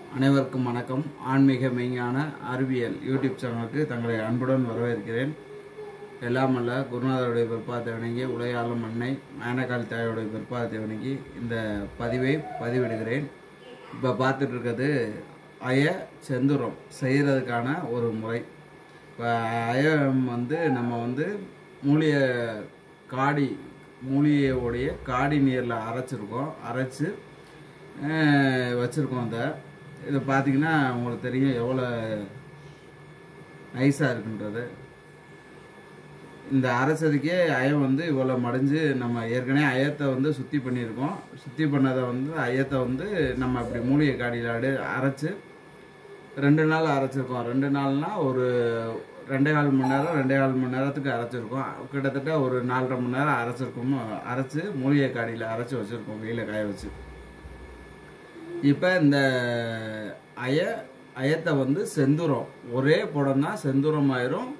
அனைவருக்கும் வணக்கம் ஆன்மீக மெய்ஞான அறிவியல் யூடியூப் சேனலுக்கு தங்களை அன்புடன் வரவேற்கிறேன் எல்லாம் அல்ல குருநாதருடைய பிற்பாதத்தை வணங்கி உலகாலும் அன்னை மேனகால் தாயோடைய பிற்பாதத்தை வணங்கி இந்த பதிவை பதிவிடுகிறேன் இப்போ பார்த்துட்டு இருக்கிறது அய செந்துரம் செய்கிறதுக்கான ஒரு முறை இப்போ அயம் வந்து நம்ம வந்து மூலிகை காடி மூலிகையோடைய காடி நீரில் அரைச்சிருக்கோம் அரைச்சு அஹ், வச்சிருக்கோம் அதை இதை பார்த்தீங்கன்னா உங்களுக்கு தெரியும் எவ்வளோ நைஸாக இருக்குன்றது இந்த அரைச்சதுக்கே அயம் வந்து இவ்வளோ மடிஞ்சு நம்ம ஏற்கனவே அயத்தை வந்து சுத்தி பண்ணியிருக்கோம் சுத்தி பண்ணதை வந்து அயத்தை வந்து நம்ம இப்படி மூலிகை காடியில் அடி அரைச்சு ரெண்டு நாள் அரைச்சிருக்கோம் ரெண்டு நாள்னா ஒரு ரெண்டே கால் மணி நேரம் ரெண்டே கால் மணி நேரத்துக்கு அரைச்சிருக்கோம் கிட்டத்தட்ட ஒரு நாலரை மணி நேரம் அரைச்சிருக்கோம் அரைச்சு மூலிகை காடியில் அரைச்சி வச்சுருக்கோம் வெயில காய வச்சு இப்போ இந்த அய அயத்தை வந்து செந்துரம் ஒரே புடம் தான் செந்துரம் ஆயிரும்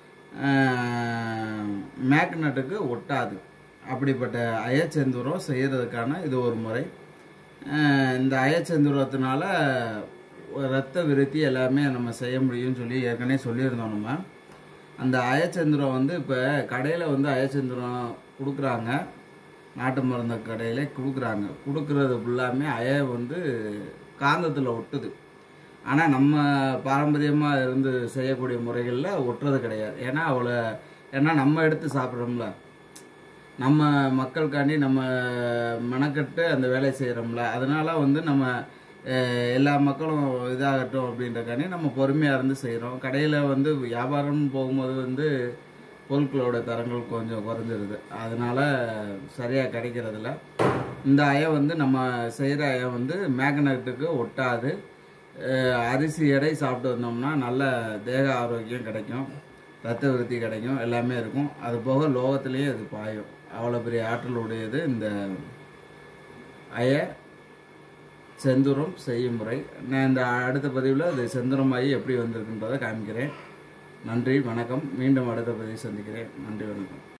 மேக்னட்டுக்கு ஒட்டாது அப்படிப்பட்ட அயச்செந்துரம் செய்யறதுக்கான இது ஒரு முறை அஹ் இந்த அயச்செந்துரத்தினால ரத்த விருத்தி எல்லாமே நம்ம செய்ய முடியும்னு சொல்லி ஏற்கனவே சொல்லியிருந்தோம் நம்ம அந்த அயச்சந்திரம் வந்து இப்போ கடையில் வந்து அயச்சந்திரம் கொடுக்குறாங்க நாட்டு மருந்து கடையில் கொடுக்குறாங்க கொடுக்குறது ஃபுல்லாமே அய வந்து காந்தத்தில் ஒட்டுது ஆனால் நம்ம பாரம்பரியமாக இருந்து செய்யக்கூடிய முறைகளில் ஒட்டுறது கிடையாது ஏன்னா அவளை ஏன்னா நம்ம எடுத்து சாப்பிட்றோம்ல நம்ம மக்களுக்காண்டி நம்ம மெனக்கட்டு அந்த வேலையை செய்கிறோம்ல அதனால வந்து நம்ம அஹ், எல்லா மக்களும் இதாகட்டும் அப்படின்றக்காண்டி நம்ம பொறுமையாக இருந்து செய்கிறோம் கடையில் வந்து வியாபாரம் போகும்போது வந்து பொருட்களோட தரங்கள் கொஞ்சம் குறைஞ்சிருது அதனால சரியாக கிடைக்கிறதில்ல இந்த அயம் வந்து நம்ம செய்கிற அயம் வந்து மேக்னெட்டுக்கு ஒட்டாது அஹ், அரிசி எடை சாப்பிட்டு வந்தோம்னா நல்ல தேக ஆரோக்கியம் கிடைக்கும் ரத்த விருத்தி கிடைக்கும் எல்லாமே இருக்கும் அது போக லோகத்திலேயே அது பாயும் அவ்வளோ பெரிய ஆற்றல் உடையது இந்த அய செந்துரம் செய்யும் முறை நான் இந்த அடுத்த பதிவில் இது செந்துரமாயி எப்படி வந்திருக்குன்றதை காமிக்கிறேன் நன்றி வணக்கம் மீண்டும் அடுத்த பதிவு சந்திக்கிறேன் நன்றி வணக்கம்